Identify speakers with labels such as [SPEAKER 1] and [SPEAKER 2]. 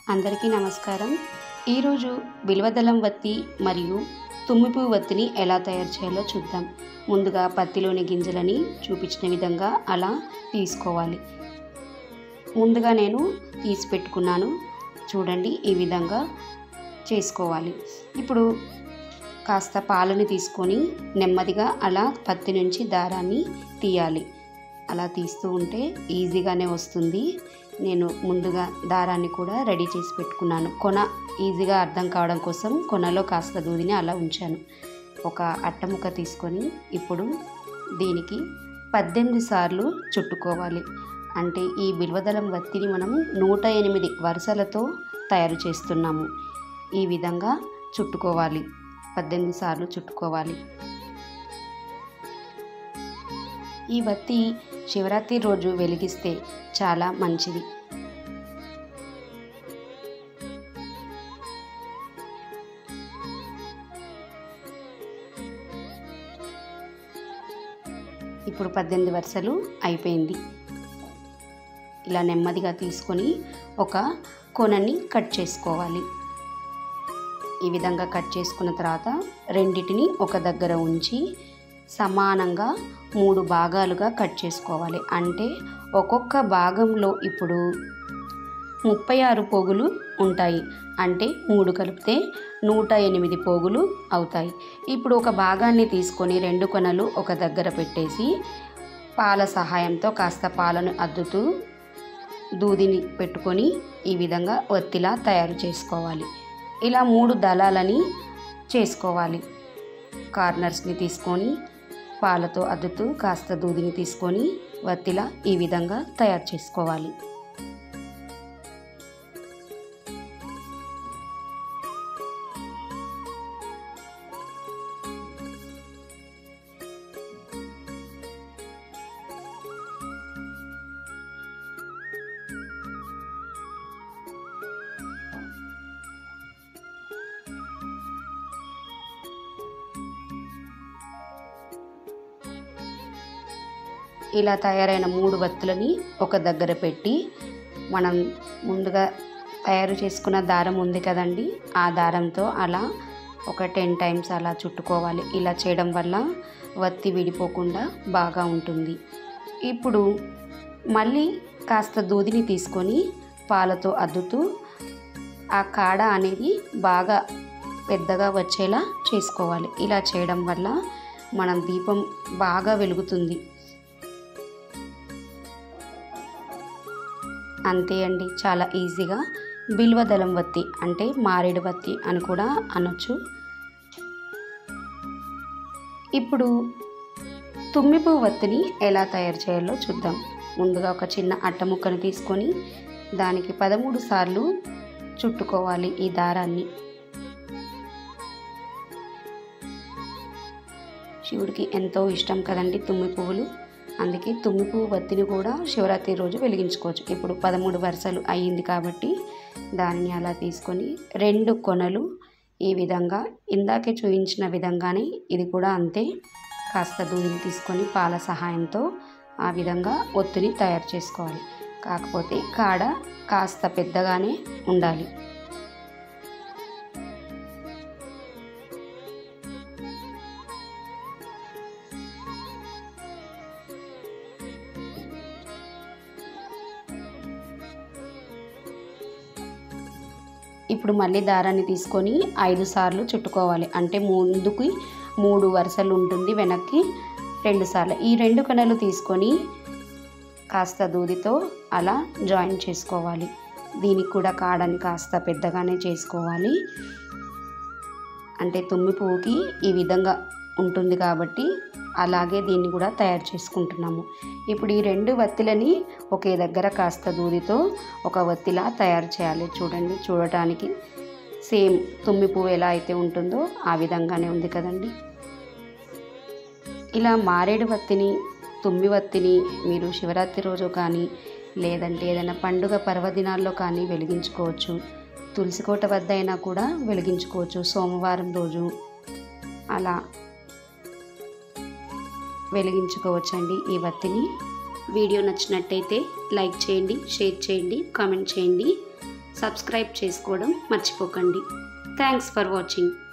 [SPEAKER 1] అందరికీ నమస్కారం ఈరోజు బిల్వదళం వత్తి మరియు తుమ్మిపువ్వు వత్తిని ఎలా తయారు చేయాలో చూద్దాం ముందుగా పత్తిలోని గింజలని చూపించిన విధంగా అలా తీసుకోవాలి ముందుగా నేను తీసి పెట్టుకున్నాను చూడండి ఈ విధంగా చేసుకోవాలి ఇప్పుడు కాస్త పాలని తీసుకొని నెమ్మదిగా అలా పత్తి నుంచి దారాన్ని తీయాలి అలా తీస్తూ ఉంటే ఈజీగానే వస్తుంది నేను ముందుగా దారాన్ని కూడా రెడీ చేసి పెట్టుకున్నాను కొన ఈజీగా అర్థం కావడం కోసం కొనలో కాస్త దూదిని అలా ఉంచాను ఒక అట్టముక్క తీసుకొని ఇప్పుడు దీనికి పద్దెనిమిది సార్లు చుట్టుకోవాలి అంటే ఈ బిల్వదళం వత్తిని మనం నూట ఎనిమిది వరుసలతో తయారు చేస్తున్నాము ఈ విధంగా చుట్టుకోవాలి పద్దెనిమిది సార్లు చుట్టుకోవాలి ఈ వత్తి శివరాత్రి రోజు వెలిగిస్తే చాలా మంచిది ఇప్పుడు పద్దెనిమిది వరుసలు అయిపోయింది ఇలా నెమ్మదిగా తీసుకొని ఒక కొనని కట్ చేసుకోవాలి ఈ విధంగా కట్ చేసుకున్న తర్వాత రెండిటిని ఒక దగ్గర ఉంచి సమానంగా మూడు భాగాలుగా కట్ చేసుకోవాలి అంటే ఒక్కొక్క భాగంలో ఇప్పుడు ముప్పై ఆరు పోగులు ఉంటాయి అంటే మూడు కలిపితే నూట ఎనిమిది పోగులు అవుతాయి ఇప్పుడు ఒక భాగాన్ని తీసుకొని రెండు కొనలు ఒక దగ్గర పెట్టేసి పాల సహాయంతో కాస్త పాలను అద్దుతూ దూదిని పెట్టుకొని ఈ విధంగా ఒత్తిలా తయారు చేసుకోవాలి ఇలా మూడు దళాలని చేసుకోవాలి కార్నర్స్ని తీసుకొని పాలతో అద్దుతూ కాస్త దూదిని తీసుకొని వత్తిలా ఈ విధంగా తయారు చేసుకోవాలి ఇలా తయారైన మూడు వత్తులని ఒక దగ్గర పెట్టి మనం ముందుగా తయారు చేసుకున్న దారం ఉంది కదండి ఆ దారంతో అలా ఒక టెన్ టైమ్స్ అలా చుట్టుకోవాలి ఇలా చేయడం వల్ల వత్తి విడిపోకుండా బాగా ఉంటుంది ఇప్పుడు మళ్ళీ కాస్త దూదిని తీసుకొని పాలతో అద్దుతూ ఆ కాడ అనేది బాగా పెద్దగా వచ్చేలా చేసుకోవాలి ఇలా చేయడం వల్ల మనం దీపం బాగా వెలుగుతుంది అంతే అండి చాలా ఈజీగా బిల్వదళం వత్తి అంటే మారేడు వత్తి అని కూడా అనొచ్చు ఇప్పుడు తుమ్మిపు వత్తిని ఎలా తయారు చేయాలో చూద్దాం ముందుగా ఒక చిన్న అట్ట ముక్కను తీసుకొని దానికి పదమూడు సార్లు చుట్టుకోవాలి ఈ దారాన్ని శివుడికి ఎంతో ఇష్టం కదండి తుమ్మి పువ్వులు అందుకే తుమ్మి పువ్వు వత్తిని కూడా శివరాత్రి రోజు వెలిగించుకోవచ్చు ఇప్పుడు పదమూడు వరుసలు అయ్యింది కాబట్టి దానిని అలా తీసుకొని రెండు కొనలు ఈ విధంగా ఇందాకే చూపించిన విధంగానే ఇది కూడా అంతే కాస్త దూదిని తీసుకొని పాల సహాయంతో ఆ విధంగా ఒత్తిని తయారు చేసుకోవాలి కాకపోతే కాడ కాస్త పెద్దగానే ఉండాలి ఇప్పుడు మళ్ళీ దారాన్ని తీసుకొని ఐదు సార్లు చుట్టుకోవాలి అంటే ముందుకి మూడు వరుసలు ఉంటుంది వెనక్కి రెండు సార్లు ఈ రెండు కణలు తీసుకొని కాస్త దూదితో అలా జాయిన్ చేసుకోవాలి దీనికి కూడా కాడని కాస్త పెద్దగానే చేసుకోవాలి అంటే తుమ్మి పువ్వుకి ఈ విధంగా ఉంటుంది కాబట్టి అలాగే దీన్ని కూడా తయారు చేసుకుంటున్నాము ఇప్పుడు ఈ రెండు వత్తిలని ఒకే దగ్గర కాస్త దూదితో ఒక వత్తిలా తయారు చేయాలి చూడండి చూడటానికి సేమ్ తుమ్మి పువ్వు ఎలా అయితే ఉంటుందో ఆ విధంగానే ఉంది కదండి ఇలా మారేడు వత్తిని తుమ్మి వత్తిని మీరు శివరాత్రి రోజు కానీ లేదంటే ఏదైనా పండుగ పర్వదినాల్లో కానీ వెలిగించుకోవచ్చు తులసికోట వద్ద అయినా కూడా వెలిగించుకోవచ్చు సోమవారం రోజు అలా వెలిగించుకోవచ్చండి ఈ వత్తిని వీడియో నచ్చినట్టయితే లైక్ చేయండి షేర్ చేయండి కామెంట్ చేయండి సబ్స్క్రైబ్ చేసుకోవడం మర్చిపోకండి థ్యాంక్స్ ఫర్ వాచింగ్